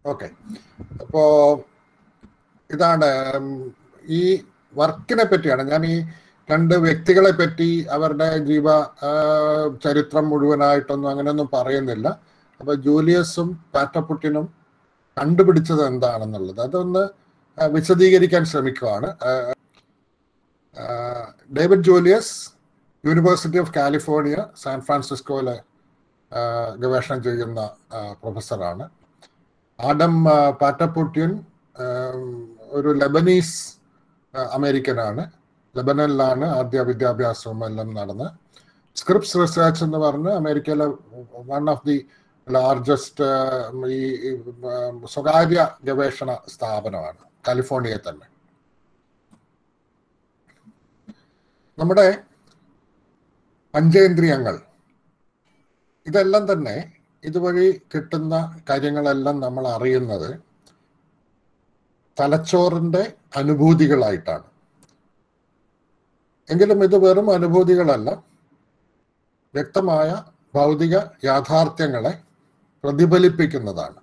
okay അപ്പോ ഇതാണ് ഉം, ഈ വർക്കിനെ പറ്റിയാണ് ഞാൻ ഈ രണ്ട് വ്യക്തികളെ പറ്റി അവരുടെ ജീവ ആ, ചരിത്രം മുഴുവനായിട്ടൊന്നും അങ്ങനെയൊന്നും പറയുന്നില്ല അപ്പൊ ജൂലിയസും പാറ്റപ്പുട്ടിനും കണ്ടുപിടിച്ചത് എന്താണെന്നുള്ളത് അതൊന്ന് ആ, വിശദീകരിക്കാൻ ശ്രമിക്കുവാണ് ആ, ആ, David Julius University of California San ഫ്രാൻസിസ്കോയിലെ ആ, ഗവേഷണം ചെയ്യുന്ന ആ, പ്രൊഫസറാണ് ആഡം ആ, പാറ്റപ്പുട്യൻ ആ, ഒരു ലെബനീസ് ആ, അമേരിക്കനാണ് ലെബനനിലാണ് ആദ്യ വിദ്യാഭ്യാസവും എല്ലാം നടന്ന് സ്ക്രിപ്സ് റിസർച്ച് എന്ന് പറഞ്ഞ് അമേരിക്കയിലെ വൺ ഓഫ് ദി ലാർജസ്റ്റ് ഈ ഈ, ആ, സ്വകാര്യ ഗവേഷണ സ്ഥാപനമാണ് കാലിഫോർണിയയിൽ തന്നെ നമ്മുടെ പഞ്ചേന്ദ്രിയങ്ങൾ ഇതെല്ലാം തന്നെ ഇതുവഴി കിട്ടുന്ന കാര്യങ്ങളെല്ലാം നമ്മൾ അറിയുന്നത് തലച്ചോറിന്റെ അനുഭൂതികളായിട്ടാണ് എങ്കിലും ഇത് വെറും അനുഭൂതികളല്ല വ്യക്തമായ ഭൗതിക യാഥാർത്ഥ്യങ്ങളെ പ്രതിഫലിപ്പിക്കുന്നതാണ്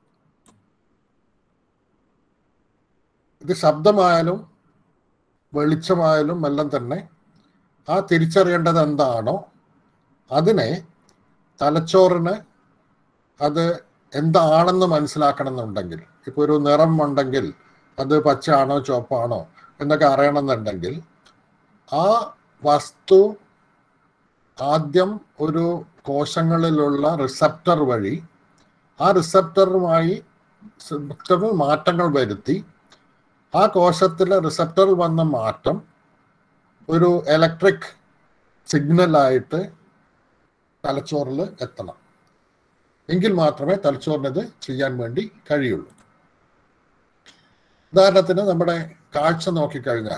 ഇത് ശബ്ദമായാലും വെളിച്ചമായാലും എല്ലാം തന്നെ ആ തിരിച്ചറിയേണ്ടത് എന്താണോ അതിനെ തലച്ചോറിന് അത് എന്താണെന്ന് മനസ്സിലാക്കണമെന്നുണ്ടെങ്കിൽ ഇപ്പൊ ഒരു നിറം ഉണ്ടെങ്കിൽ അത് പച്ചയാണോ ചുവപ്പാണോ എന്നൊക്കെ അറിയണമെന്നുണ്ടെങ്കിൽ ആ വസ്തു ആദ്യം ഒരു കോശങ്ങളിലുള്ള റിസപ്റ്റർ വഴി ആ റിസപ്റ്ററുമായി റിസപ്റ്ററിൽ മാറ്റങ്ങൾ വരുത്തി ആ കോശത്തിലെ റിസപ്റ്ററിൽ വന്ന മാറ്റം ഒരു ഇലക്ട്രിക് സിഗ്നലായിട്ട് തലച്ചോറിൽ എത്തണം എങ്കിൽ മാത്രമേ തലച്ചോറിന് ഇത് ചെയ്യാൻ വേണ്ടി കഴിയുള്ളൂ ഉദാഹരണത്തിന് നമ്മുടെ കാഴ്ച നോക്കിക്കഴിഞ്ഞാൽ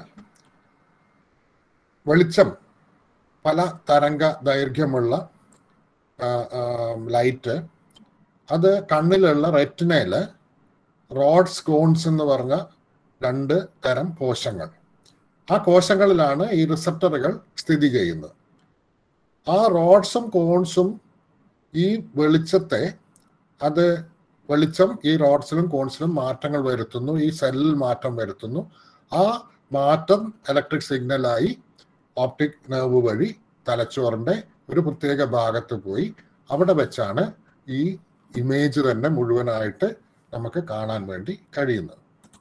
വെളിച്ചം പല തരംഗ ദൈർഘ്യമുള്ള ആ, ആ, ലൈറ്റ് അത് കണ്ണിലുള്ള റെറ്റിനയില് റോഡ്സ് കോൺസ് എന്ന് പറഞ്ഞ രണ്ട് തരം കോശങ്ങൾ ആ കോശങ്ങളിലാണ് ഈ റിസപ്റ്ററുകൾ സ്ഥിതി ചെയ്യുന്നത് ആ റോഡ്സും കോൺസും ഈ വെളിച്ചത്തെ അത് വെളിച്ചം ഈ റോഡ്സിലും കോൺസിലും മാറ്റങ്ങൾ വരുത്തുന്നു ഈ സെല്ലിൽ മാറ്റം വരുത്തുന്നു ആ മാറ്റം ഇലക്ട്രിക് സിഗ്നലായി ഓപ്റ്റിക് നെർവ് വഴി തലച്ചോറിന്റെ ഒരു പ്രത്യേക ഭാഗത്ത് പോയി അവിടെ വെച്ചാണ് ഈ ഇമേജ് തന്നെ മുഴുവനായിട്ട് നമുക്ക് കാണാൻ വേണ്ടി കഴിയുന്നത്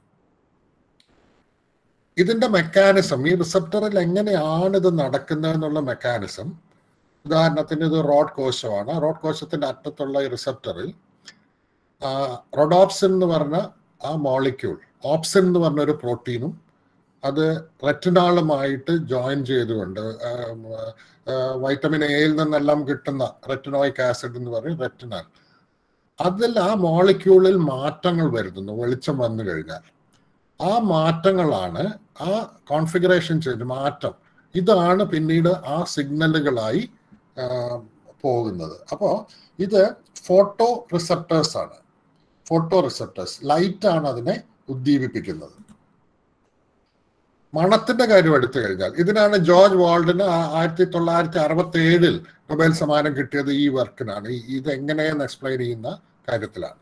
ഇതിന്റെ മെക്കാനിസം ഈ റിസപ്റ്ററിൽ എങ്ങനെയാണ് ഇത് നടക്കുന്നത് എന്നുള്ള മെക്കാനിസം ഉദാഹരണത്തിന് ഇത് റോഡ് കോശമാണ് റോഡ് കോശത്തിന്റെ അറ്റത്തുള്ള ഈ റിസപ്റ്ററിൽ റൊഡോപ്സിൻ എന്ന് പറഞ്ഞ ആ മോളിക്യൂൾ ഓപ്സിൻ എന്ന് പറഞ്ഞ ഒരു പ്രോട്ടീനും അത് റെറ്റിനാളുമായിട്ട് ജോയിൻ ചെയ്തുകൊണ്ട് വൈറ്റമിൻ എയിൽ നിന്നെല്ലാം കിട്ടുന്ന റെറ്റിനോയിക് ആസിഡ് എന്ന് പറയും റെറ്റിനാൽ അതിൽ ആ മോളിക്യൂളിൽ മാറ്റങ്ങൾ വരുത്തുന്നു വെളിച്ചം വന്നു കഴിഞ്ഞാൽ ആ മാറ്റങ്ങളാണ് ആ കോൺഫിഗറേഷൻ ചെയ്ത് മാറ്റം ഇതാണ് പിന്നീട് ആ സിഗ്നലുകളായി ആ, പോകുന്നത് അപ്പോൾ ഇത് ഫോട്ടോ റിസപ്റ്റേഴ്സ് ആണ് ഫോട്ടോ റിസപ്റ്റേഴ്സ് ലൈറ്റ് ആണ് അതിനെ ഉദ്ദീപിപ്പിക്കുന്നത് മണത്തിന്റെ കാര്യം എടുത്തു കഴിഞ്ഞാൽ ഇതിനാണ് ജോർജ് വാൾഡിന് ആ- ആയിരത്തി തൊള്ളായിരത്തി അറുപത്തി ഏഴിൽ നൊബേൽ സമ്മാനം കിട്ടിയത് ഈ വർക്കിനാണ് ഈ- ഇത് എങ്ങനെയെന്ന് എക്സ്പ്ലെയിൻ ചെയ്യുന്ന കാര്യത്തിലാണ്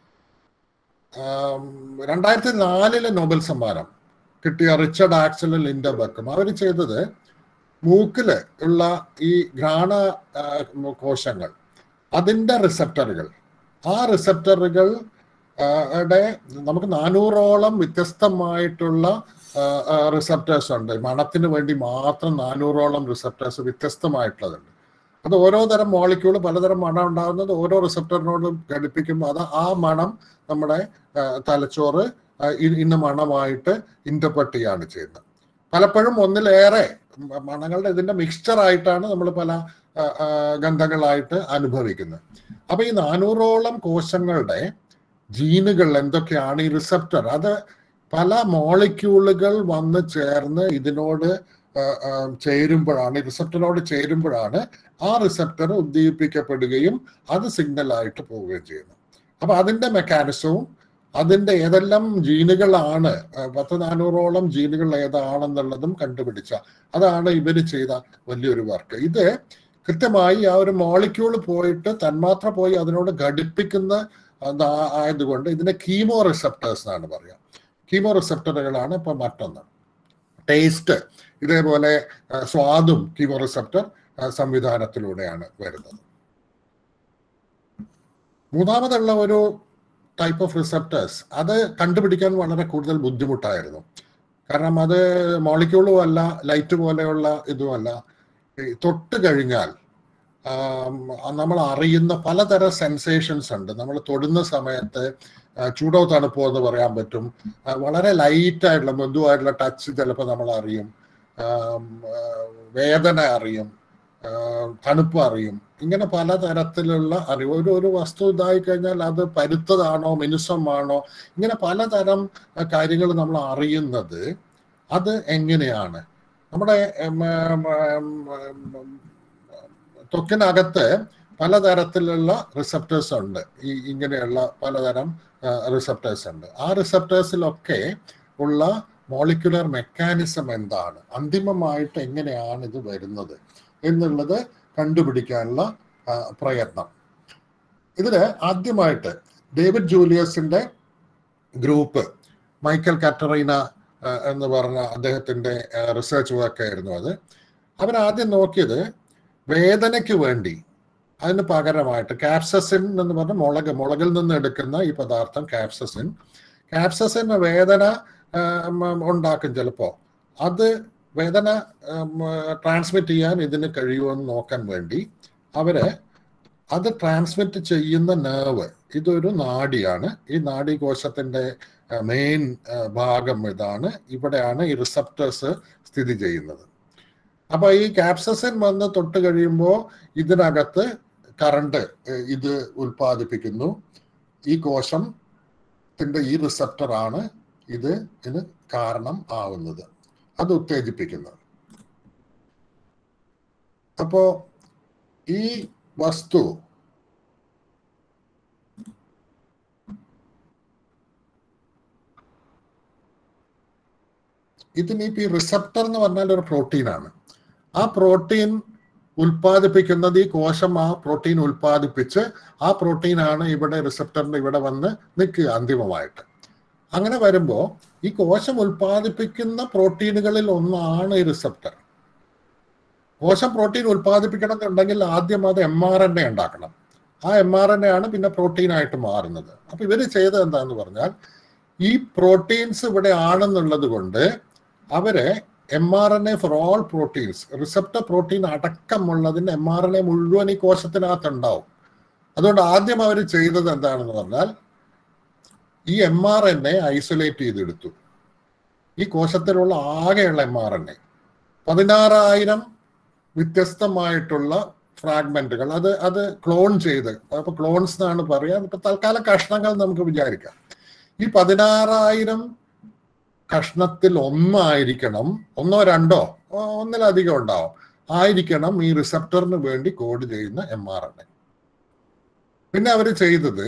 ആം, രണ്ടായിരത്തി നാലിലെ നൊബേൽ സമ്മാനം കിട്ടിയ റിച്ചർഡ് ആക്സലും ലിൻഡ ബക്കും അവർ ചെയ്തത് മൂക്കില് ഉള്ള ഈ ഘ്രാണ ആ, കോശങ്ങൾ അതിന്റെ റിസപ്റ്ററുകൾ ആ റിസപ്റ്ററുകൾ ആ, ടെ നമുക്ക് നാനൂറോളം വ്യത്യസ്തമായിട്ടുള്ള റിസപ്റ്റേഴ്സ് ഉണ്ട് മണത്തിന് വേണ്ടി മാത്രം നാനൂറോളം റിസപ്റ്റേഴ്സ് വ്യത്യസ്തമായിട്ടുള്ളതുണ്ട് അത് ഓരോ തരം മോളിക്യൂൾ പലതരം മണം ഉണ്ടാകുന്നത് ഓരോ റിസപ്റ്ററിനോടും ഘടിപ്പിക്കുമ്പോൾ അത് ആ മണം നമ്മുടെ ആ, തലച്ചോറ് ആ, ഇ- ഇന്ന മണമായിട്ട് ഇന്റർപ്രറ്റ് ചെയ്യാണ് ചെയ്യുന്നത് പലപ്പോഴും ഒന്നിലേറെ മ- മണങ്ങളുടെ ഇതിന്റെ മിക്സ്ചർ ആയിട്ടാണ് നമ്മൾ പല ആ, ആ, ഗന്ധങ്ങളായിട്ട് അനുഭവിക്കുന്നത് അപ്പൊ ഈ നാനൂറോളം കോശങ്ങളുടെ ജീനുകൾ എന്തൊക്കെയാണ് ഈ റിസപ്റ്റർ അത് പല മോളിക്യൂളുകൾ വന്ന് ചേർന്ന് ഇതിനോട് ആ, ആ, ചേരുമ്പോഴാണ് ഈ റിസപ്റ്ററിനോട് ചേരുമ്പോഴാണ് ആ റിസപ്റ്റർ ഉദ്ദീപിക്കപ്പെടുകയും അത് സിഗ്നലായിട്ട് പോവുകയും ചെയ്യുന്നത് അപ്പൊ അതിന്റെ മെക്കാനിസവും അതിന്റെ ഏതെല്ലാം ജീനുകളാണ് ആ, പത്ത് നാനൂറോളം ജീനുകൾ ഏതാണെന്നുള്ളതും കണ്ടുപിടിച്ച അതാണ് ഇവര് ചെയ്ത വലിയൊരു വർക്ക് ഇത് കൃത്യമായി ആ ഒരു മോളിക്യൂൾ പോയിട്ട് തന്മാത്ര പോയി അതിനോട് ഘടിപ്പിക്കുന്ന അത് ആയതുകൊണ്ട് ഇതിനെ കീമോ റിസപ്റ്റേഴ്സ് എന്നാണ് പറയുക കീമോ റിസപ്റ്ററുകളാണ് ഇപ്പൊ മറ്റൊന്ന് ടേസ്റ്റ് ഇതേപോലെ സ്വാദും കീമോ റിസപ്റ്റർ സംവിധാനത്തിലൂടെയാണ് വരുന്നത് മൂന്നാമതുള്ള ഒരു ടൈപ്പ് ഓഫ് റിസപ്റ്റേഴ്സ് അത് കണ്ടുപിടിക്കാൻ വളരെ കൂടുതൽ ബുദ്ധിമുട്ടായിരുന്നു കാരണം അത് മോളിക്യൂളും അല്ല ലൈറ്റ് പോലെയുള്ള ഇതുമല്ല തൊട്ട് കഴിഞ്ഞാൽ നമ്മൾ അറിയുന്ന പലതരം സെൻസേഷൻസ് ഉണ്ട് നമ്മൾ തൊടുന്ന സമയത്ത് ചൂടോ തണുപ്പോ എന്ന് പറയാൻ പറ്റും വളരെ ലൈറ്റ് ആയിട്ടുള്ള മൃദുവായിട്ടുള്ള ടച്ച് ചിലപ്പോൾ നമ്മൾ അറിയും വേദന അറിയും തണുപ്പ് അറിയും ഇങ്ങനെ പലതരത്തിലുള്ള അറിവ് ഒരു ഒരു വസ്തു ഇതായി കഴിഞ്ഞാൽ അത് പരുത്തതാണോ മിനുസമാണോ ഇങ്ങനെ പലതരം കാര്യങ്ങൾ നമ്മൾ അറിയുന്നത് അത് എങ്ങനെയാണ് നമ്മുടെ ത്വക്കിനകത്ത് പലതരത്തിലുള്ള റിസപ്റ്റേഴ്സ് ഉണ്ട് ഈ ഇങ്ങനെയുള്ള പലതരം റിസപ്റ്റേഴ്സ് ഉണ്ട് ആ റിസപ്റ്റേഴ്സിലൊക്കെ ഉള്ള മോളിക്കുലർ മെക്കാനിസം എന്താണ് അന്തിമമായിട്ട് എങ്ങനെയാണ് ഇത് വരുന്നത് എന്നുള്ളത് കണ്ടുപിടിക്കാനുള്ള പ്രയത്നം ഇതിൽ ആദ്യമായിട്ട് ഡേവിഡ് ജൂലിയസിന്റെ ഗ്രൂപ്പ് മൈക്കൽ കാറ്ററീന എന്ന് പറഞ്ഞ അദ്ദേഹത്തിന്റെ റിസർച്ച് വർക്കായിരുന്നു അത് അവരാദ്യം നോക്കിയത് വേദനയ്ക്ക് വേണ്ടി അതിന് പകരമായിട്ട് കാപ്സസിൻ എന്ന് പറഞ്ഞ മുളക് മുളകിൽ നിന്ന് എടുക്കുന്ന ഈ പദാർത്ഥം കാപ്സസിൻ കാപ്സസിൻ വേദന ഉണ്ടാക്കും ചിലപ്പോ അത് വേദന ട്രാൻസ്മിറ്റ് ചെയ്യാൻ ഇതിന് കഴിയുമെന്ന് നോക്കാൻ വേണ്ടി അവര് അത് ട്രാൻസ്മിറ്റ് ചെയ്യുന്ന നെർവ് ഇതൊരു നാഡിയാണ് ഈ നാഡീകോശത്തിന്റെ മെയിൻ ഭാഗം ഇതാണ് ഇവിടെയാണ് ഈ റിസപ്റ്റേഴ്സ് സ്ഥിതി ചെയ്യുന്നത് അപ്പൊ ഈ കാപ്സസിൻ വന്ന് തൊട്ട് കഴിയുമ്പോൾ ഇതിനകത്ത് കറണ്ട് ഇത് ഉൽപ്പാദിപ്പിക്കുന്നു ഈ കോശത്തിന്റെ ഈ റിസപ്റ്റർ ആണ് ഇത് ഇതിന് കാരണം ആവുന്നത് അത് ഉത്തേജിപ്പിക്കുന്നത് അപ്പോ ഈ വസ്തു ഇതിനിപ്പോ ഈ റിസപ്റ്റർ എന്ന് പറഞ്ഞാൽ ഒരു പ്രോട്ടീനാണ് ആ പ്രോട്ടീൻ ഉൽപ്പാദിപ്പിക്കുന്നത് ഈ കോശം ആ പ്രോട്ടീൻ ഉൽപ്പാദിപ്പിച്ച് ആ പ്രോട്ടീനാണ് ഇവിടെ റിസപ്റ്ററിന്റെ ഇവിടെ വന്ന് നിൽക്കുക അന്തിമമായിട്ട് അങ്ങനെ വരുമ്പോൾ ഈ കോശം ഉൽപ്പാദിപ്പിക്കുന്ന പ്രോട്ടീനുകളിൽ ഒന്നാണ് ഈ റിസപ്റ്റർ കോശം പ്രോട്ടീൻ ഉൽപ്പാദിപ്പിക്കണം എന്നുണ്ടെങ്കിൽ ആദ്യം അത് എം ആർ എൻ എ ഉണ്ടാക്കണം ആ എം ആർ എൻ എ ആണ് പിന്നെ പ്രോട്ടീനായിട്ട് മാറുന്നത് അപ്പൊ ഇവര് ചെയ്തത് എന്താന്ന് പറഞ്ഞാൽ ഈ പ്രോട്ടീൻസ് ഇവിടെ ആണെന്നുള്ളത് കൊണ്ട് അവര് M R N A for all proteins receptor protein അടക്കമുള്ളതിന് എം ആർ എൻ എ മുഴുവൻ ഈ കോശത്തിനകത്ത് ഉണ്ടാവും അതുകൊണ്ട് ആദ്യം അവർ ചെയ്തത് എന്താണെന്ന് പറഞ്ഞാൽ ഈ M R N A isolate ചെയ്തെടുത്തു ഈ കോശത്തിലുള്ള ആകെയുള്ള എം ആർ എൻ എ പതിനാറായിരം വ്യത്യസ്തമായിട്ടുള്ള ഫ്രാഗ്മെന്റുകൾ അത് അത് ക്ലോൺ ചെയ്ത് അപ്പൊ ക്ലോൺസ് എന്നാണ് പറയുക ഇപ്പൊ തൽക്കാലം കഷ്ണങ്ങൾ നമുക്ക് വിചാരിക്കാം ഈ പതിനാറായിരം കഷ്ണത്തിൽ ഒന്നായിരിക്കണം ഒന്നോ രണ്ടോ ഒന്നിലധികം ഉണ്ടാവും ആയിരിക്കണം ഈ റിസപ്റ്ററിന് വേണ്ടി കോഡ് ചെയ്യുന്ന എം ആർ എൻ എ പിന്നെ അവർ ചെയ്തത്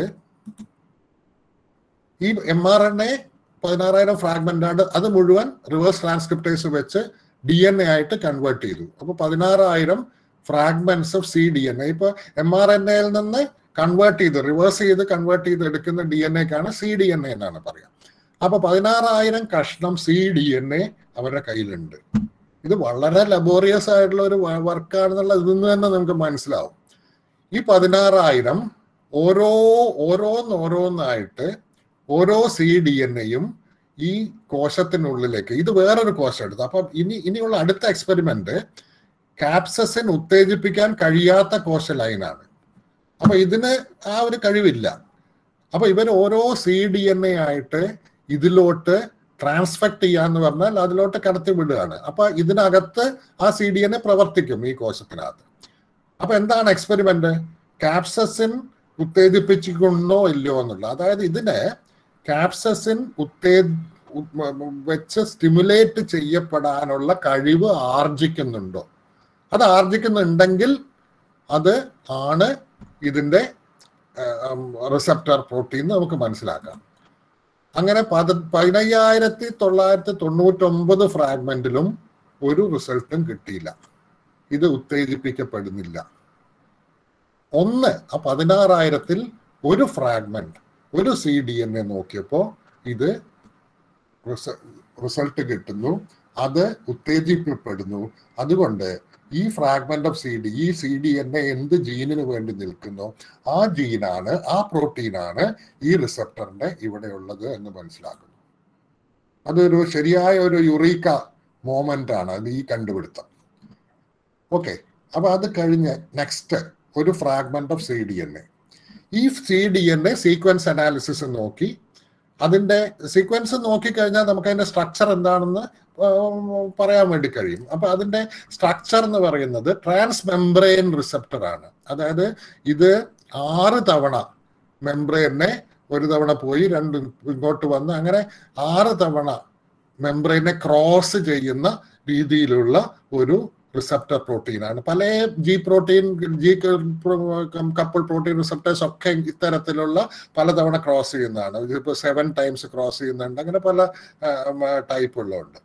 ഈ എം ആർ എൻ എ പതിനാറായിരം ഫ്രാഗ്മെന്റ് ആണ് അത് മുഴുവൻ റിവേഴ്സ് ട്രാൻസ്ക്രിപ്റ്റേഴ്സ് വെച്ച് ഡി എൻ എ ആയിട്ട് കൺവേർട്ട് ചെയ്തു അപ്പൊ പതിനാറായിരം fragments of C D N A ഇപ്പൊ എം ആർ എൻ എയിൽ നിന്ന് കൺവേർട്ട് ചെയ്ത് റിവേഴ്സ് ചെയ്ത് കൺവേർട്ട് ചെയ്ത് എടുക്കുന്ന ഡി എൻ എക്കാണ് സി ഡി എൻ എ എന്നാണ് പറയാം അപ്പൊ പതിനാറായിരം കഷ്ണം സി ഡി എൻ എ അവരുടെ കയ്യിലുണ്ട് ഇത് വളരെ ലബോറിയസ് ആയിട്ടുള്ള ഒരു വർക്കാണെന്നുള്ള ഇതിൽ നിന്ന് തന്നെ നമുക്ക് മനസ്സിലാവും ഈ പതിനാറായിരം ഓരോ ഓരോന്ന് ഓരോന്നായിട്ട് ഓരോ സി ഡി എൻ എയും ഈ കോശത്തിനുള്ളിലേക്ക് ഇത് വേറൊരു കോശം എടുത്തു അപ്പൊ ഇനി ഇനിയുള്ള അടുത്ത എക്സ്പെരിമെന്റ് കാപ്സസിൻ ഉത്തേജിപ്പിക്കാൻ കഴിയാത്ത കോശ ലൈനാണ് അപ്പൊ ഇതിന് ആ ഒരു കഴിവില്ല അപ്പൊ ഇവർ ഓരോ സി ഡി എൻ എ ആയിട്ട് ഇതിലോട്ട് ട്രാൻസ്ഫെക്ട് ചെയ്യാന്ന് പറഞ്ഞാൽ അതിലോട്ട് കടത്തി വിടുകയാണ് അപ്പൊ ഇതിനകത്ത് ആ സി ഡി എൻ എ പ്രവർത്തിക്കും ഈ കോശത്തിനകത്ത് അപ്പൊ എന്താണ് എക്സ്പെരിമെന്റ് കാപ്സസിൻ ഉത്തേജിപ്പിച്ചിട്ടുണ്ടോ ഇല്ലയോ എന്നുള്ളത് അതായത് ഇതിനെ കാപ്സസിൻ ഉത്തേ വെച്ച് സ്റ്റിമുലേറ്റ് ചെയ്യപ്പെടാനുള്ള കഴിവ് ആർജിക്കുന്നുണ്ടോ അത് ആർജിക്കുന്നുണ്ടെങ്കിൽ അത് ആണ് ഇതിന്റെ റിസപ്റ്റർ പ്രോട്ടീൻ നമുക്ക് മനസ്സിലാക്കാം അങ്ങനെ പത പതിനയ്യായിരത്തി തൊള്ളായിരത്തി തൊണ്ണൂറ്റൊമ്പത് ഫ്രാഗ്മെന്റിലും ഒരു റിസൾട്ടും കിട്ടിയില്ല ഇത് ഉത്തേജിപ്പിക്കപ്പെടുന്നില്ല ഒന്ന് ആ പതിനാറായിരത്തിൽ ഒരു ഫ്രാഗ്മെന്റ് ഒരു സി ഡി എൻ എ നോക്കിയപ്പോൾ ഇത് റിസൾട്ട് കിട്ടുന്നു അത് ഉത്തേജിക്കപ്പെടുന്നു അതുകൊണ്ട് ഈ ഫ്രാഗ്മെന്റ് ഓഫ് സി ഡി ഈ സി ഡി എൻ എ എന്ത് ജീനിന് വേണ്ടി നിൽക്കുന്നു ആ ജീനാണ് ആ പ്രോട്ടീനാണ് ഈ റിസപ്റ്ററിന്റെ ഇവിടെ ഉള്ളത് എന്ന് മനസ്സിലാക്കുന്നു അതൊരു ശരിയായ ഒരു യുറീക്ക മോമെന്റ് ആണ് അത് ഈ കണ്ടുപിടുത്തം ഓക്കെ അപ്പൊ അത് കഴിഞ്ഞ് നെക്സ്റ്റ് ഒരു fragment of C D N A ഈ C D N A sequence analysis നോക്കി അതിന്റെ സീക്വൻസ് നോക്കിക്കഴിഞ്ഞാൽ നമുക്ക് അതിന്റെ സ്ട്രക്ചർ എന്താണെന്ന് പറയാൻ വേണ്ടി കഴിയും അപ്പൊ അതിന്റെ സ്ട്രക്ചർ എന്ന് പറയുന്നത് ട്രാൻസ് മെംബ്രെയിൻ റിസപ്റ്റർ ആണ് അതായത് ഇത് ആറ് തവണ മെംബ്രെയിനെ ഒരു തവണ പോയി രണ്ട് ഇങ്ങോട്ട് വന്ന് അങ്ങനെ ആറ് തവണ മെംബ്രെയിനെ ക്രോസ് ചെയ്യുന്ന രീതിയിലുള്ള ഒരു റിസപ്റ്റർ പ്രോട്ടീനാണ് പല G protein G couple protein receptors ഒക്കെ ഇത്തരത്തിലുള്ള പലതവണ ക്രോസ് ചെയ്യുന്നതാണ് ഇതിപ്പോൾ സെവൻ ടൈംസ് ക്രോസ് ചെയ്യുന്നുണ്ട് അങ്ങനെ പല ടൈപ്പുള്ളതുണ്ട്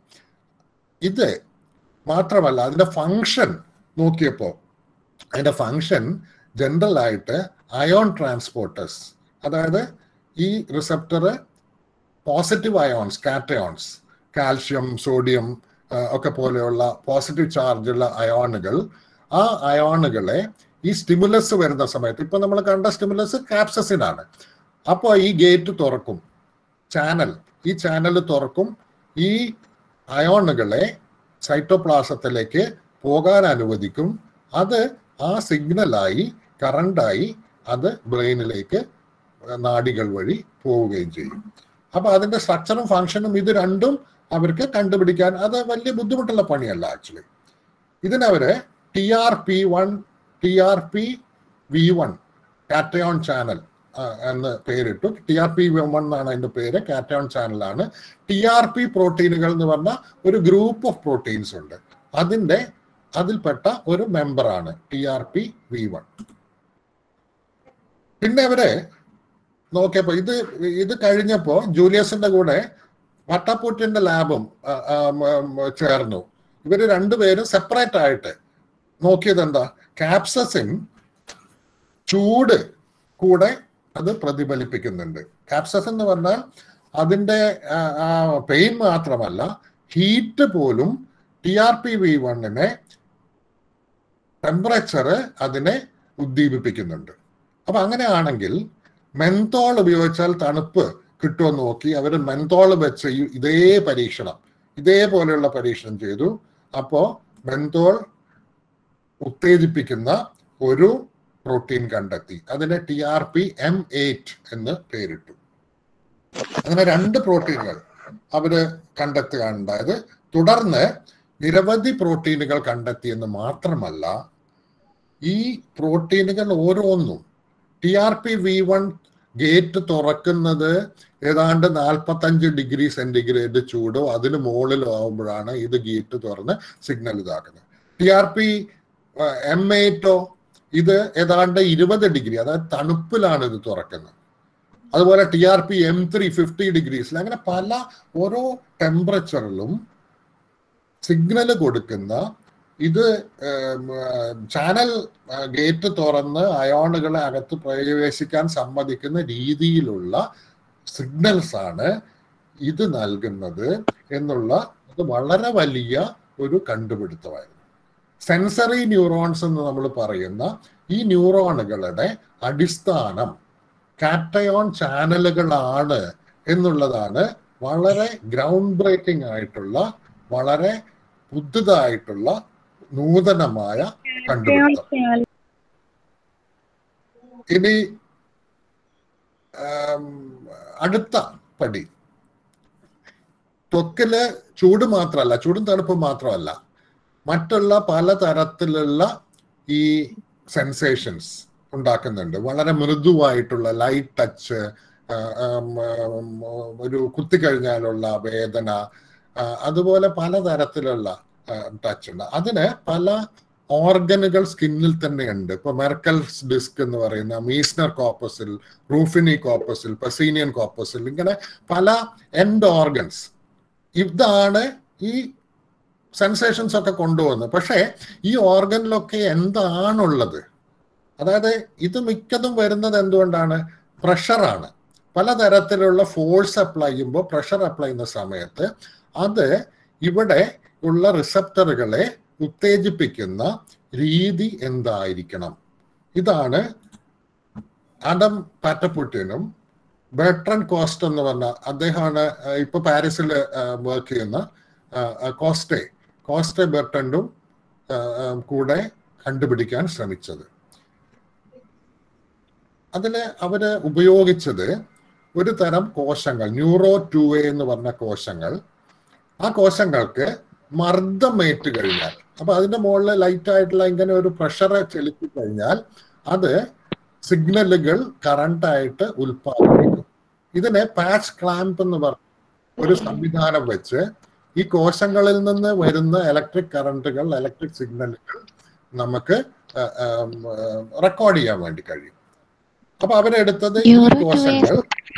ഇത് മാത്രമല്ല അതിന്റെ ഫങ്ഷൻ നോക്കിയപ്പോൾ അതിന്റെ ഫങ്ഷൻ ജനറൽ ആയിട്ട് അയോൺ ട്രാൻസ്പോർട്ടേഴ്സ് അതായത് ഈ receptor positive ions cations calcium sodium ഒക്കെ പോലെയുള്ള പോസിറ്റീവ് ചാർജുള്ള അയോണുകൾ ആ അയോണുകളെ ഈ സ്റ്റിമുലസ് വരുന്ന സമയത്ത് ഇപ്പൊ നമ്മൾ കണ്ട സ്റ്റിമുലസ് കാപ്സസിൻ ആണ് അപ്പോൾ ഈ ഗേറ്റ് തുറക്കും ചാനൽ ഈ ചാനൽ തുറക്കും ഈ അയോണുകളെ സൈറ്റോപ്ലാസത്തിലേക്ക് പോകാൻ അനുവദിക്കും അത് ആ സിഗ്നലായി കറണ്ടായി അത് ബ്രെയിനിലേക്ക് നാഡികൾ വഴി പോവുകയും ചെയ്യും അപ്പൊ അതിന്റെ സ്ട്രക്ചറും ഫങ്ഷനും ഇത് രണ്ടും അവർക്ക് കണ്ടുപിടിക്കാൻ അത് വലിയ ബുദ്ധിമുട്ടുള്ള പണിയല്ല ആക്ച്വലി ഇതിനവര് T R P one T R P V one cation channel എന്ന് പേരിട്ടു ടി ആർ പി വൺ എന്നാണ് അതിന്റെ പേര് കാറ്റയോൺ ചാനലാണ് ടി ആർ പി പ്രോട്ടീനുകൾ എന്ന് പറഞ്ഞ ഒരു ഗ്രൂപ്പ് ഓഫ് പ്രോട്ടീൻസ് ഉണ്ട് അതിന്റെ അതിൽപ്പെട്ട ഒരു മെമ്പറാണ് T R P V one പിന്നെ അവര് നോക്കിയപ്പോ ഇത് ഇത് കഴിഞ്ഞപ്പോ ജൂലിയസിന്റെ കൂടെ വട്ടപ്പൂറ്റിന്റെ ലാബും ചേർന്നു ഇവര് രണ്ടുപേരും സെപ്പറേറ്റ് ആയിട്ട് നോക്കിയത് എന്താ കാപ്സസിൻ ചൂട് കൂടെ അത് പ്രതിഫലിപ്പിക്കുന്നുണ്ട് കാപ്സസ് എന്ന് പറഞ്ഞാൽ അതിന്റെ പെയിൻ മാത്രമല്ല ഹീറ്റ് പോലും ടി ആർ പി വി വണ്ണിനെ ടെമ്പറേച്ചർ അതിനെ ഉദ്ദീപിപ്പിക്കുന്നുണ്ട് അപ്പൊ അങ്ങനെയാണെങ്കിൽ മെന്തോൾ ഉപയോഗിച്ചാൽ തണുപ്പ് കിട്ടുമെന്ന് നോക്കി അവർ മെന്തോൾ വെച്ച് ഇതേ പരീക്ഷണം ഇതേപോലെയുള്ള പരീക്ഷണം ചെയ്തു അപ്പോ മെന്തോൾ ഉത്തേജിപ്പിക്കുന്ന ഒരു പ്രോട്ടീൻ കണ്ടെത്തി അതിനെ T R P M eight എന്ന് പേരിട്ടു അങ്ങനെ രണ്ട് പ്രോട്ടീനുകൾ അവര് കണ്ടെത്തുകയാണ് ഉണ്ടായത് തുടർന്ന് നിരവധി പ്രോട്ടീനുകൾ കണ്ടെത്തിയെന്ന് മാത്രമല്ല ഈ പ്രോട്ടീനുകൾ ഓരോന്നും T R P V one gate തുറക്കുന്നത് ഏതാണ്ട് നാൽപ്പത്തഞ്ച് ഡിഗ്രി സെന്റിഗ്രേഡ് ചൂടോ അതിന് മുകളിലോ ആവുമ്പോഴാണ് ഇത് ഗേറ്റ് തുറന്ന് സിഗ്നൽ ഇതാക്കുന്നത് ടി ആർ പി എം എയ്റ്റോ ഇത് ഏതാണ്ട് ഇരുപത് ഡിഗ്രി അതായത് തണുപ്പിലാണ് ഇത് തുറക്കുന്നത് അതുപോലെ T R P M three fifty ഡിഗ്രീസിൽ അങ്ങനെ പല ഓരോ ടെമ്പറേച്ചറിലും സിഗ്നൽ കൊടുക്കുന്ന ഇത് ചാനൽ ഗേറ്റ് തുറന്ന് അയോണുകളെ അകത്ത് പ്രവേശിക്കാൻ സമ്മതിക്കുന്ന രീതിയിലുള്ള സിഗ്നൽസ് ആണ് ഇത് നൽകുന്നത് എന്നുള്ള അത് വളരെ വലിയ ഒരു കണ്ടുപിടുത്തമായിരുന്നു സെൻസറി ന്യൂറോൺസ് എന്ന് നമ്മൾ പറയുന്ന ഈ ന്യൂറോണുകളുടെ അടിസ്ഥാനം കാറ്റയോൺ ചാനലുകളാണ് എന്നുള്ളതാണ് വളരെ ഗ്രൗണ്ട് ബ്രേക്കിംഗ് ആയിട്ടുള്ള വളരെ പുതുതായിട്ടുള്ള നൂതനമായ കണ്ടുപിടുത്തം ഇനി അടുത്ത പടി ത്വക്കില് ചൂട് മാത്രമല്ല ചൂടും തണുപ്പും മാത്രമല്ല മറ്റുള്ള പലതരത്തിലുള്ള ഈ സെൻസേഷൻസ് ഉണ്ടാക്കുന്നുണ്ട് വളരെ മൃദുവായിട്ടുള്ള ലൈറ്റ് ടച്ച് ഒരു കുത്തിക്കഴിഞ്ഞാലുള്ള വേദന അതുപോലെ പലതരത്തിലുള്ള ടച്ച് ഉണ്ട് അതിന് പല ഓർഗനുകൾ സ്കിന്നിൽ തന്നെ ഉണ്ട് ഇപ്പൊ മെർക്കൽസ് ഡിസ്ക് എന്ന് പറയുന്ന മീസ്നർ കോപ്പസിൽ റൂഫിനി കോപ്പസിൽ പെസീനിയൻ കോപ്പസിൽ ഇങ്ങനെ പല എൻഡ് ഓർഗൻസ് ഇതാണ് ഈ സെൻസേഷൻസ് ഒക്കെ കൊണ്ടുവന്നത് പക്ഷേ ഈ ഓർഗനിലൊക്കെ എന്താണുള്ളത് അതായത് ഇത് മിക്കതും വരുന്നത് എന്തുകൊണ്ടാണ് പ്രഷറാണ് പലതരത്തിലുള്ള ഫോഴ്സ് അപ്ലൈ ചെയ്യുമ്പോൾ പ്രഷർ അപ്ലൈ ചെയ്യുന്ന സമയത്ത് അത് ഇവിടെ ഉള്ള റിസപ്റ്ററുകളെ ഉത്തേജിപ്പിക്കുന്ന രീതി എന്തായിരിക്കണം ഇതാണ് അഡം പാറ്റപ്പുട്ടിനും ബെട്രൻ കോസ്റ്റ് എന്ന് പറഞ്ഞ അദ്ദേഹമാണ് ഇപ്പൊ പാരീസിൽ വർക്ക് ചെയ്യുന്ന കോസ്റ്റെ കോസ്റ്റെ ബെർട്ടൻഡും കൂടെ കണ്ടുപിടിക്കാൻ ശ്രമിച്ചത് അതില് അവര് ഉപയോഗിച്ചത് ഒരു തരം കോശങ്ങൾ ന്യൂറോ ടു എ എന്ന് പറഞ്ഞ കോശങ്ങൾ ആ കോശങ്ങൾക്ക് മർദ്ദമേറ്റ് കഴിഞ്ഞാൽ അപ്പൊ അതിന്റെ മുകളിൽ ലൈറ്റ് ആയിട്ടുള്ള ഇങ്ങനെ ഒരു പ്രഷർ ചെലുത്തി കഴിഞ്ഞാൽ അത് സിഗ്നലുകൾ കറണ്ടായിട്ട് ഉൽപ്പാദിപ്പിക്കും ഇതിനെ പാച്ച് ക്ലാമ്പ് എന്ന് പറഞ്ഞ ഒരു സംവിധാനം വെച്ച് ഈ കോശങ്ങളിൽ നിന്ന് വരുന്ന ഇലക്ട്രിക് കറണ്ടുകൾ ഇലക്ട്രിക് സിഗ്നലുകൾ നമുക്ക് റെക്കോർഡ് ചെയ്യാൻ വേണ്ടി കഴിയും അപ്പൊ അവരെടുത്തത് ഈ കോശങ്ങൾ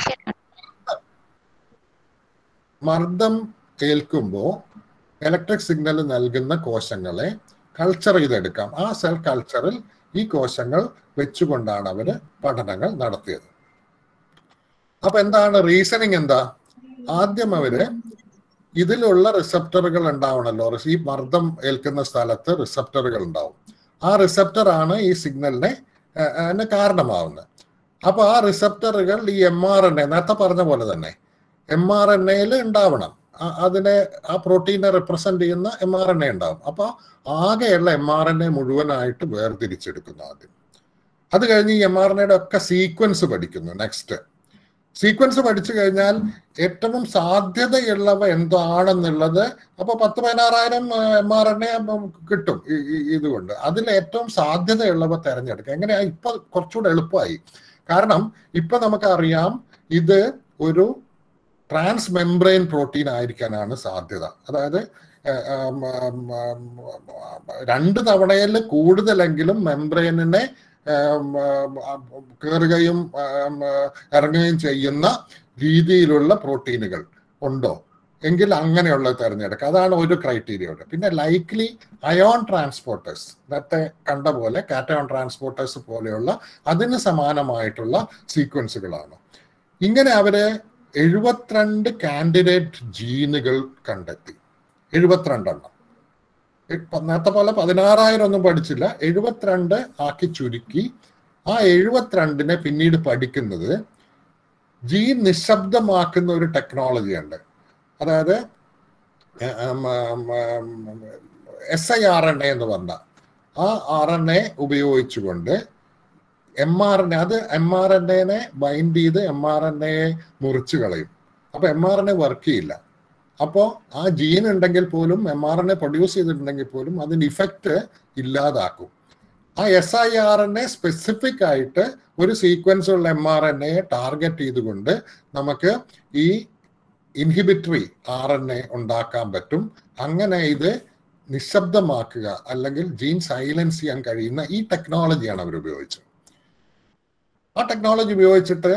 മർദ്ദം ഏൽക്കുമ്പോൾ ഇലക്ട്രിക് സിഗ്നൽ നൽകുന്ന കോശങ്ങളെ കൾച്ചർ ചെയ്തെടുക്കാം ആ സെൽ കൾച്ചറിൽ ഈ കോശങ്ങൾ വെച്ചുകൊണ്ടാണ് അവര് പഠനങ്ങൾ നടത്തിയത് അപ്പൊ എന്താണ് റീസണിങ് എന്താ ആദ്യം അവര് ഇതിലുള്ള റിസപ്റ്ററുകൾ ഉണ്ടാവണല്ലോ ഈ മർദ്ദം ഏൽക്കുന്ന സ്ഥലത്ത് റിസപ്റ്ററുകൾ ഉണ്ടാവും ആ റിസപ്റ്റർ ആണ് ഈ സിഗ്നലിനെ കാരണമാവുന്നത് അപ്പൊ ആ റിസപ്റ്ററുകൾ ഈ എം ആർ എൻ എ നേരത്തെ പറഞ്ഞ പോലെ തന്നെ എം ആർ എൻ എയിൽ ഉണ്ടാവണം അതിനെ ആ പ്രോട്ടീനെ റിപ്രസെന്റ് ചെയ്യുന്ന എം ആർ എൻ എ ഉണ്ടാവും അപ്പൊ ആകെയുള്ള എം ആർ എൻ എ മുഴുവനായിട്ട് വേർതിരിച്ചെടുക്കുന്നു ആദ്യം അത് കഴിഞ്ഞ് ഈ എം ആർ എൻ എയുടെ ഒക്കെ സീക്വൻസ് പഠിക്കുന്നു നെക്സ്റ്റ് സീക്വൻസ് പഠിച്ചു കഴിഞ്ഞാൽ ഏറ്റവും സാധ്യതയുള്ളവ എന്താണെന്നുള്ളത് അപ്പൊ പത്ത് പതിനാറായിരം എം ആർ എൻ എ കിട്ടും ഇതുകൊണ്ട് അതിൽ ഏറ്റവും സാധ്യതയുള്ളവ തെരഞ്ഞെടുക്കുക എങ്ങനെയാ ഇപ്പൊ കുറച്ചുകൂടെ എളുപ്പമായി കാരണം ഇപ്പൊ നമുക്കറിയാം ഇത് ഒരു ട്രാൻസ് മെംബ്രെയിൻ പ്രോട്ടീൻ ആയിരിക്കാനാണ് സാധ്യത അതായത് രണ്ട് തവണയിൽ കൂടുതലെങ്കിലും മെംബ്രെയിനിനെ കയറുകയും ഇറങ്ങുകയും ചെയ്യുന്ന രീതിയിലുള്ള പ്രോട്ടീനുകൾ ഉണ്ടോ എങ്കിൽ അങ്ങനെയുള്ള തിരഞ്ഞെടുക്കുക അതാണ് ഒരു ക്രൈറ്റീരിയ പിന്നെ ലൈക്ലി അയോൺ ട്രാൻസ്പോർട്ടേഴ്സ് നേരത്തെ കണ്ട പോലെ കാറ്റയോൺ ട്രാൻസ്പോർട്ടേഴ്സ് പോലെയുള്ള അതിന് സമാനമായിട്ടുള്ള സീക്വൻസുകളാണ് ഇങ്ങനെ അവര് എഴുപത്തിരണ്ട് കാൻഡിഡേറ്റ് ജീനുകൾ കണ്ടെത്തി എഴുപത്തിരണ്ടെണ്ണം നേരത്തെ പോലെ പതിനാറായിരം ഒന്നും പഠിച്ചില്ല എഴുപത്തിരണ്ട് ആക്കി ചുരുക്കി ആ എഴുപത്തിരണ്ടിനെ പിന്നീട് പഠിക്കുന്നത് ജീൻ നിശബ്ദമാക്കുന്ന ഒരു ടെക്നോളജി ഉണ്ട് അതായത് S I R N A എന്ന് പറഞ്ഞ ആ ആർ എൻ എ ഉപയോഗിച്ചുകൊണ്ട് എം ആർ എൻ എ അത് എം ആർ എൻ എനെ ബൈൻഡ് ചെയ്ത് എം ആർ എൻ എയെ മുറിച്ചു കളയും അപ്പൊ M R N A work ചെയ്യില്ല അപ്പോൾ ആ ജീൻ ഉണ്ടെങ്കിൽ പോലും M R N A produce ചെയ്തിട്ടുണ്ടെങ്കിൽ പോലും അതിന് ഇഫക്റ്റ് ഇല്ലാതാക്കും ആ S I R N A specific ആയിട്ട് ഒരു സീക്വൻസ് ഉള്ള M R N A target ചെയ്തുകൊണ്ട് നമുക്ക് ഈ ഇൻഹിബിറ്ററി ആർ എൻ എ ഉണ്ടാക്കാൻ പറ്റും അങ്ങനെ ഇത് നിശബ്ദമാക്കുക അല്ലെങ്കിൽ ജീൻ സൈലൻസ് ചെയ്യാൻ കഴിയുന്ന ഈ ടെക്നോളജിയാണ് അവർ ഉപയോഗിച്ചത് ആ ടെക്നോളജി ഉപയോഗിച്ചിട്ട്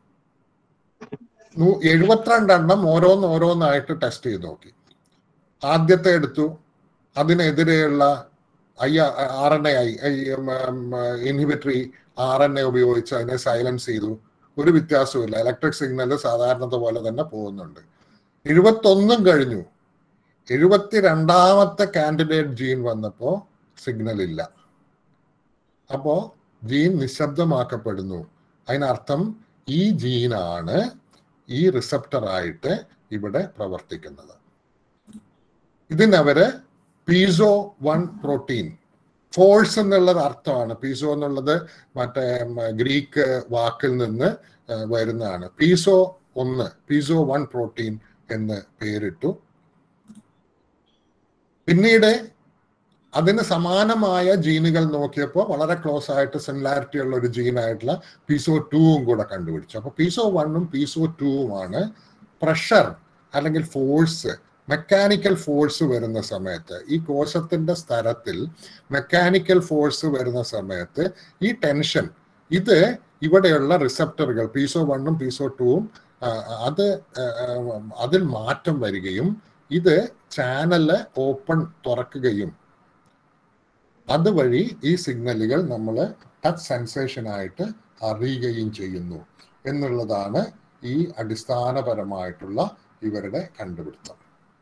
എഴുപത്തിരണ്ടെണ്ണം ഓരോന്ന് ഓരോന്നായിട്ട് ടെസ്റ്റ് ചെയ്ത് നോക്കി ആദ്യത്തെ എടുത്തു അതിനെതിരെയുള്ള I R N A I inhibitory R N A ഉപയോഗിച്ച് അതിനെ സൈലൻസ് ചെയ്തു ഒരു വ്യത്യാസവുമില്ല ഇലക്ട്രിക് സിഗ്നൽ സാധാരണത്തെ പോലെ തന്നെ പോകുന്നുണ്ട് എഴുപത്തൊന്നും കഴിഞ്ഞു എഴുപത്തിരണ്ടാമത്തെ കാൻഡിഡേറ്റ് ജീൻ വന്നപ്പോ സിഗ്നൽ ഇല്ല അപ്പോ ജീൻ നിശബ്ദമാക്കപ്പെടുന്നു അതിനർത്ഥം ഈ ജീനാണ് ഈ റിസപ്റ്റർ ആയിട്ട് ഇവിടെ പ്രവർത്തിക്കുന്നത് ഇതിനവര് പീസോ വൺ പ്രോട്ടീൻ ഫോഴ്സ് എന്നുള്ളത് അർത്ഥമാണ് പീസോ എന്നുള്ളത് മറ്റേ ഗ്രീക്ക് വാക്കിൽ നിന്ന് വരുന്നതാണ് പീസോ ഒന്ന് പീസോ വൺ പ്രോട്ടീൻ എന്ന് പേരിട്ടു പിന്നീട് അതിന് സമാനമായ ജീനുകൾ നോക്കിയപ്പോൾ വളരെ ക്ലോസ് ആയിട്ട് സിമിലാരിറ്റി ഉള്ള ഒരു ജീനായിട്ടുള്ള പീസോ ടൂവും കൂടെ കണ്ടുപിടിച്ചു അപ്പൊ പീസോ വണ്ണും പീസോ ടൂവുമാണ് പ്രഷർ അല്ലെങ്കിൽ ഫോഴ്സ് മെക്കാനിക്കൽ ഫോഴ്സ് വരുന്ന സമയത്ത് ഈ കോശത്തിന്റെ സ്ഥലത്തിൽ മെക്കാനിക്കൽ ഫോഴ്സ് വരുന്ന സമയത്ത് ഈ ടെൻഷൻ ഇത് ഇവിടെയുള്ള റിസപ്റ്ററുകൾ പീസോ വണ്ണും പീസോ ടൂവും അത് അതിൽ മാറ്റം വരികയും ഇത് ചാനല് ഓപ്പൺ തുറക്കുകയും അതുവഴി ഈ സിഗ്നലുകൾ നമ്മൾ ടച്ച് സെൻസേഷൻ ആയിട്ട് അറിയുകയും ചെയ്യുന്നു എന്നുള്ളതാണ് ഈ അടിസ്ഥാനപരമായിട്ടുള്ള ഇവരുടെ കണ്ടുപിടുത്തം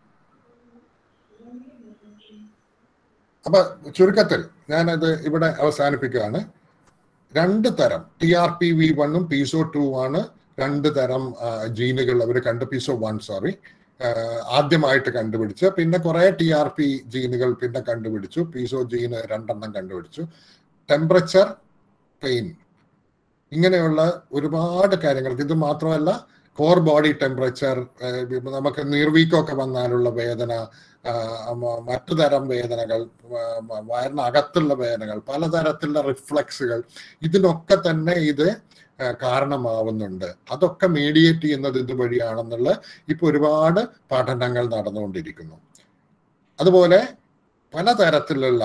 അപ്പൊ ചുരുക്കത്തിൽ ഞാനത് ഇവിടെ അവസാനിപ്പിക്കുകയാണ് രണ്ട് തരം ടി ആർ പി വി വണ്ണും പീസോ ടു ആണ് രണ്ട് തരം ജീനുകൾ അവർ കണ്ടു പീസോ വൺ സോറി ആദ്യമായിട്ട് കണ്ടുപിടിച്ച് പിന്നെ കുറെ ടി ആർ പി ജീനുകൾ പിന്നെ കണ്ടുപിടിച്ചു പീസോ ജീന് രണ്ടെണ്ണം കണ്ടുപിടിച്ചു ടെമ്പറേച്ചർ പെയിൻ ഇങ്ങനെയുള്ള ഒരുപാട് കാര്യങ്ങൾക്ക് ഇത് മാത്രമല്ല കോർ ബോഡി ടെമ്പറേച്ചർ നമുക്ക് നീർവീക്കമൊക്കെ വന്നാലുള്ള വേദന മറ്റു തരം വേദനകൾ വയറിനകത്തുള്ള വേദനകൾ പലതരത്തിലുള്ള റിഫ്ലക്സുകൾ ഇതിനൊക്കെ തന്നെ ഇത് കാരണമാവുന്നുണ്ട് അതൊക്കെ മീഡിയേറ്റ് ചെയ്യുന്നത് ഇതുവഴിയാണെന്നുള്ള ഇപ്പൊ ഒരുപാട് പഠനങ്ങൾ നടന്നുകൊണ്ടിരിക്കുന്നു അതുപോലെ പലതരത്തിലുള്ള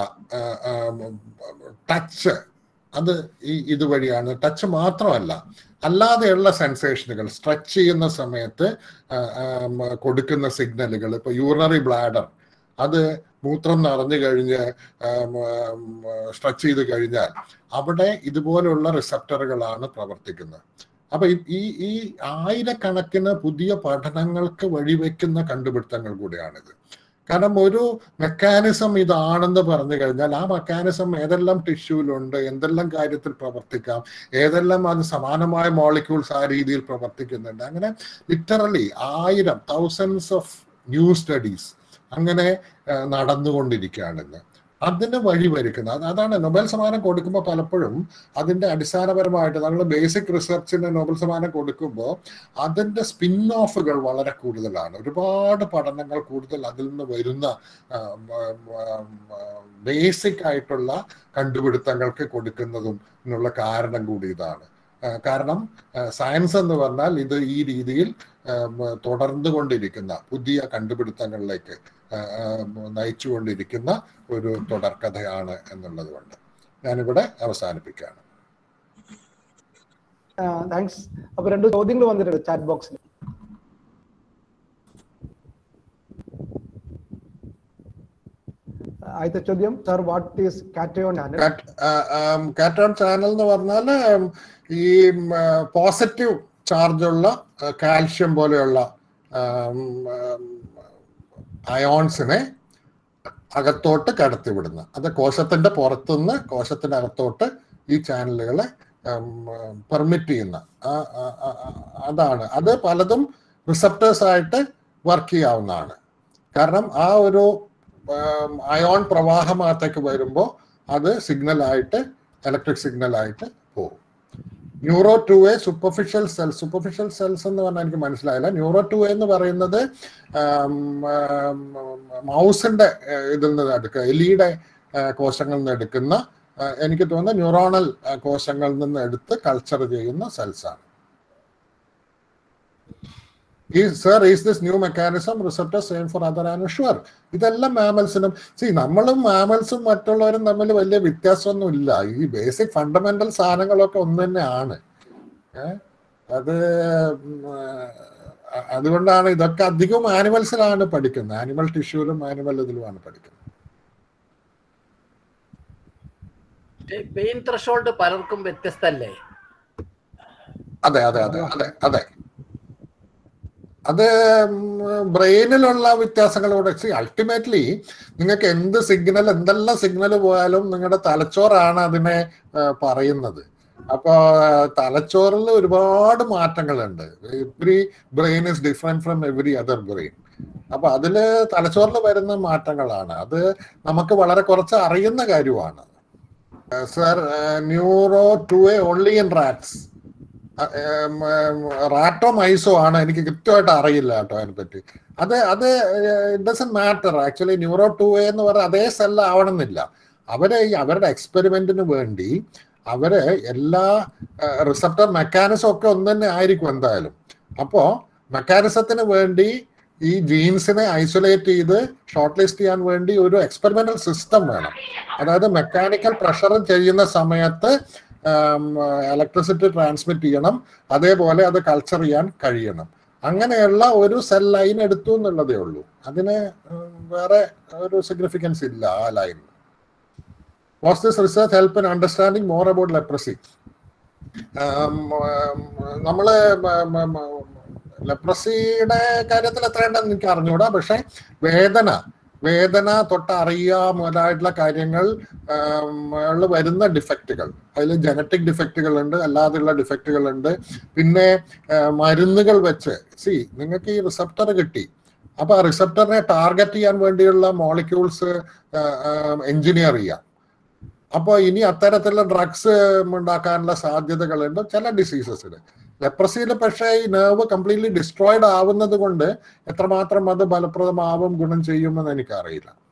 ടച്ച് അത് ഈ ഇതുവഴിയാണ് ടച്ച് മാത്രമല്ല അല്ലാതെയുള്ള സെൻസേഷനുകൾ സ്ട്രെച്ച് ചെയ്യുന്ന സമയത്ത് കൊടുക്കുന്ന സിഗ്നലുകൾ ഇപ്പൊ യൂറിനറി ബ്ലാഡർ അത് മൂത്രം നിറഞ്ഞു കഴിഞ്ഞ് സ്ട്രെച്ച് ചെയ്ത് കഴിഞ്ഞാൽ അവിടെ ഇതുപോലുള്ള റിസപ്റ്ററുകളാണ് പ്രവർത്തിക്കുന്നത് അപ്പൊ ഈ ഈ ആയിരക്കണക്കിന് പുതിയ പഠനങ്ങൾക്ക് വഴിവെക്കുന്ന കണ്ടുപിടുത്തങ്ങൾ കൂടിയാണിത് കാരണം ഒരു മെക്കാനിസം ഇതാണെന്ന് പറഞ്ഞു കഴിഞ്ഞാൽ ആ മെക്കാനിസം ഏതെല്ലാം ടിഷ്യൂലുണ്ട് എന്തെല്ലാം കാര്യത്തിൽ പ്രവർത്തിക്കാം ഏതെല്ലാം അത് സമാനമായ മോളിക്യൂൾസ് ആ രീതിയിൽ പ്രവർത്തിക്കുന്നുണ്ട് അങ്ങനെ ലിറ്ററലി ആയിരം തൗസൻഡ്സ് ഓഫ് ന്യൂ സ്റ്റഡീസ് അങ്ങനെ നടന്നുകൊണ്ടിരിക്കുകയാണെന്ന് അതിന് വഴിവരുക്കുന്നത് അത് അതാണ് നൊബേൽ സമ്മാനം കൊടുക്കുമ്പോൾ പലപ്പോഴും അതിന്റെ അടിസ്ഥാനപരമായിട്ട് നമ്മൾ ബേസിക് റിസർച്ചിന് നൊബേൽ സമ്മാനം കൊടുക്കുമ്പോൾ അതിന്റെ സ്പിൻ ഓഫുകൾ വളരെ കൂടുതലാണ് ഒരുപാട് പഠനങ്ങൾ കൂടുതൽ അതിൽ നിന്ന് വരുന്ന ബേസിക് ആയിട്ടുള്ള കണ്ടുപിടുത്തങ്ങൾക്ക് കൊടുക്കുന്നതും എന്നുള്ള കാരണം കൂടി ഇതാണ് കാരണം സയൻസ് എന്ന് പറഞ്ഞാൽ ഇത് ഈ രീതിയിൽ തുടർന്നുകൊണ്ടിരിക്കുന്ന പുതിയ കണ്ടുപിടുത്തങ്ങളിലേക്ക് നയിച്ചുകൊണ്ടിരിക്കുന്ന ഒരു തുടർക്കഥയാണ് എന്നുള്ളത് കൊണ്ട് ഞാനിവിടെ അവസാനിപ്പിക്കുകയാണ് താങ്ക്സ് അപ്പൊ രണ്ട് ചോദ്യങ്ങൾ വന്നിട്ടുണ്ട് ചാറ്റ് ബോക്സിൽ ആദ്യത്തെ ചോദ്യം sir what is cation channel cation channel എന്ന് പറഞ്ഞാൽ ഈ പോസിറ്റീവ് ചാർജുള്ള കാൽഷ്യം പോലെയുള്ള അയോൺസിനെ അകത്തോട്ട് കടത്തിവിടുന്ന അത് കോശത്തിന്റെ പുറത്തുനിന്ന് കോശത്തിന്റെ അകത്തോട്ട് ഈ ചാനലുകളെ പെർമിറ്റ് ചെയ്യുന്ന അതാണ് അത് പലതും റിസപ്റ്റേഴ്സ് ആയിട്ട് വർക്ക് ചെയ്യാവുന്നതാണ് കാരണം ആ ഒരു അയോൺ പ്രവാഹമാകത്തേക്ക് വരുമ്പോൾ അത് സിഗ്നലായിട്ട് ഇലക്ട്രിക് സിഗ്നലായിട്ട് പോകും neuro two A superficial cells superficial cells എന്ന് പറഞ്ഞാൽ എനിക്ക് മനസ്സിലായില്ല ന്യൂറോ ടു എ എന്ന് പറയുന്നത് മൗസിന്റെ ഇതിൽ നിന്ന് എടുക്കുക എലിയുടെ കോശങ്ങളിൽ നിന്ന് എടുക്കുന്ന എനിക്ക് തോന്നുന്ന ന്യൂറോണൽ കോശങ്ങളിൽ നിന്ന് എടുത്ത് കൾച്ചർ ചെയ്യുന്ന സെൽസ് ആണ് ഈ sir is this new mechanism receptor same for other and sure ഇതെല്ലാം മാമൽസിനും സി നമ്മളും മാമൽസും മറ്റുള്ളവരും തമ്മിൽ വലിയ വ്യത്യാസമൊന്നും ഇല്ല ഈ ബേസിക് ഫണ്ടമെന്റൽ സാധനങ്ങളൊക്കെ ഒന്ന് തന്നെയാണ് അത് അതുകൊണ്ടാണ് ഇതൊക്കെ അധികം ആനിമൽസിലാണ് പഠിക്കുന്നത് ആനിമൽ ടിഷ്യൂലും ആനിമൽ ഇതിലുമാണ് പഠിക്കുന്നത് പെയിൻ ത്രഷോൾഡ് പലർക്കും വ്യത്യസ്തല്ലേ അതെ അതെ അതെ അതെ അതെ അത് ബ്രെയിനിലുള്ള വ്യത്യാസങ്ങളോട് അൾട്ടിമേറ്റ്ലി നിങ്ങൾക്ക് എന്ത് സിഗ്നൽ എന്തെല്ലാം സിഗ്നൽ പോയാലും നിങ്ങളുടെ തലച്ചോറാണ് അതിനെ പറയുന്നത് അപ്പോ തലച്ചോറിൽ ഒരുപാട് മാറ്റങ്ങളുണ്ട് every brain is different from every other brain അപ്പൊ അതില് തലച്ചോറിൽ വരുന്ന മാറ്റങ്ങളാണ് അത് നമുക്ക് വളരെ കുറച്ച് അറിയുന്ന കാര്യമാണ് sir neuro two A only in rats റാറ്റോ മൈസോ ആണ് എനിക്ക് കൃത്യമായിട്ട് അറിയില്ല കേട്ടോ അതിനെപ്പറ്റി അത് അത് it doesn't matter actually neuro two A എന്ന് പറഞ്ഞാൽ അതേ സെൽ ആവണമെന്നില്ല അവര് ഈ അവരുടെ എക്സ്പെരിമെന്റിന് വേണ്ടി അവര് എല്ലാ റിസപ്റ്റർ മെക്കാനിസം ഒക്കെ ഒന്ന് തന്നെ ആയിരിക്കും എന്തായാലും അപ്പോ മെക്കാനിസത്തിന് വേണ്ടി ഈ ജീൻസിനെ ഐസൊലേറ്റ് ചെയ്ത് ഷോർട്ട് ലിസ്റ്റ് ചെയ്യാൻ വേണ്ടി ഒരു എക്സ്പെരിമെന്റൽ സിസ്റ്റം വേണം അതായത് മെക്കാനിക്കൽ പ്രഷർ ചെയ്യുന്ന സമയത്ത് ഇലക്ട്രിസിറ്റി ട്രാൻസ്മിറ്റ് ചെയ്യണം അതേപോലെ അത് കൾച്ചർ ചെയ്യാൻ കഴിയണം അങ്ങനെയുള്ള ഒരു സെൽ ലൈൻ എടുത്തു എന്നുള്ളതേ ഉള്ളൂ അതിന് വേറെ ഒരു സിഗ്നിഫിക്കൻസ് ഇല്ല ആ line was this research help in understanding more about leprosy um, um, നമ്മള് ലെപ്രസിയുടെ കാര്യത്തിൽ എത്രയുണ്ടെന്ന് എനിക്ക് അറിഞ്ഞൂടാ പക്ഷെ വേദന വേദന തൊട്ട് അറിയാൻ മുതലായിട്ടുള്ള കാര്യങ്ങൾ ആം, ല് വരുന്ന ഡിഫക്റ്റുകൾ അതിൽ ജനറ്റിക് ഡിഫക്റ്റുകൾ ഉണ്ട് അല്ലാതെയുള്ള ഡിഫക്റ്റുകൾ ഉണ്ട് പിന്നെ ആ, മരുന്നുകൾ വെച്ച് സി നിങ്ങൾക്ക് ഈ റിസപ്റ്റർ കിട്ടി അപ്പൊ ആ റിസപ്റ്ററിനെ ടാർഗറ്റ് ചെയ്യാൻ വേണ്ടിയുള്ള മോളിക്യൂൾസ് എഞ്ചിനീയർ ചെയ്യാം അപ്പോൾ ഇനി അത്തരത്തിലുള്ള ഡ്രഗ്സ് ഉണ്ടാക്കാനുള്ള സാധ്യതകളുണ്ട് ചില ഡിസീസസിന് ലെപ്രസിയിൽ പക്ഷേ ഈ നെർവ് കംപ്ലീറ്റ്ലി ഡിസ്ട്രോയിഡ് ആവുന്നത് കൊണ്ട് എത്രമാത്രം അത് ഫലപ്രദമാവും ഗുണം ചെയ്യുമെന്ന് എനിക്കറിയില്ല